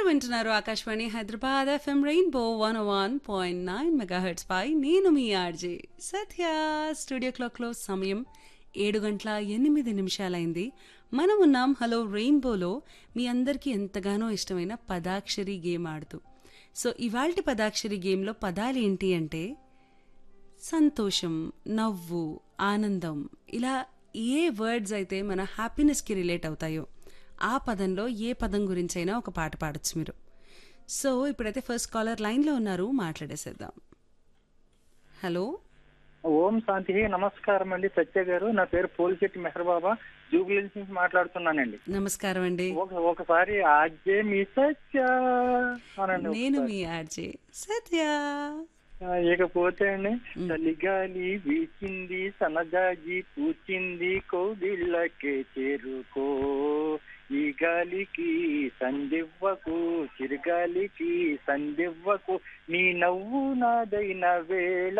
వింటున్నారు Akashvani Hyderabad FM rainbow one one point nine megahertz పై నేను మీ ఆర్జే సత్య స్టూడియో క్లాక్లో సమయం ఏడు గంటల ఎనిమిది నిమిషాలైంది మనం ఉన్నాం హలో రెయిన్బోలో మీ అందరికీ ఎంతగానో ఇష్టమైన పదాక్షరి గేమ్ ఆడుతూ సో ఇవాల్టి పదాక్షరి గేమ్లో పదాలు ఏంటి అంటే సంతోషం నవ్వు ఆనందం ఇలా ఏ వర్డ్స్ అయితే మన హ్యాపీనెస్కి రిలేట్ అవుతాయో ఆ పదంలో ఏ పదం గురించైనా ఒక పాట పాడొచ్చు మీరు సో ఇప్పుడైతే ఫస్ట్ కాలర్ లైన్లో ఉన్నారు మాట్లాడేసేద్దాం హలో ఓం శాంతి నమస్కారం అండి సత్య గారు నా పేరు పోలిశెట్టి మెహర్బాబా జూబ్లీన్స్ నుంచి మాట్లాడుతున్నానండి నమస్కారం అండి ఒక- ఒకసారి ఆజ్ఞే మీ సత్య అనండి నేను మీ ఆర్జే సత్య ఆ, ఇకపోతే అండి చలిగాలి వీచింది సన్నజాజి పూచింది కోగిళ్ళకే చేరుకో ఈ గాలికి సందివ్వకు చిరుగాలికి సందివ్వకు నీ నవ్వు నాదైన వేళ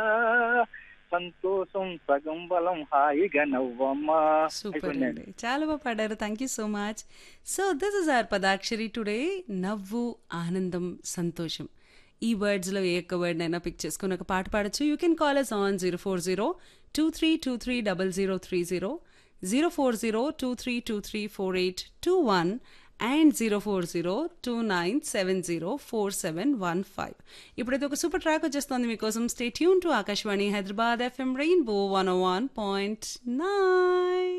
సంతోషం సగం బలం హాయిగా నవ్వమ్మా సూపర్ అయిపోయిందండి. అండి చాలా బాగా పాడారు thank you so much so this is our Padakshari today నవ్వు ఆనందం సంతోషం ఈ వర్డ్స్లో ఏ ఒక్క వర్డ్ అయినా పిక్ చేసుకుని ఒక పాట పాడచ్చు you can call us on zero four zero two three two three double zero three zero zero four zero two three two three four eight two one and zero four zero two nine seven zero four seven one five ఇప్పుడైతే ఒక super track వచ్చేస్తుంది మీకోసం stay tune to Akashvani Hyderabad FM rainbow one one point nine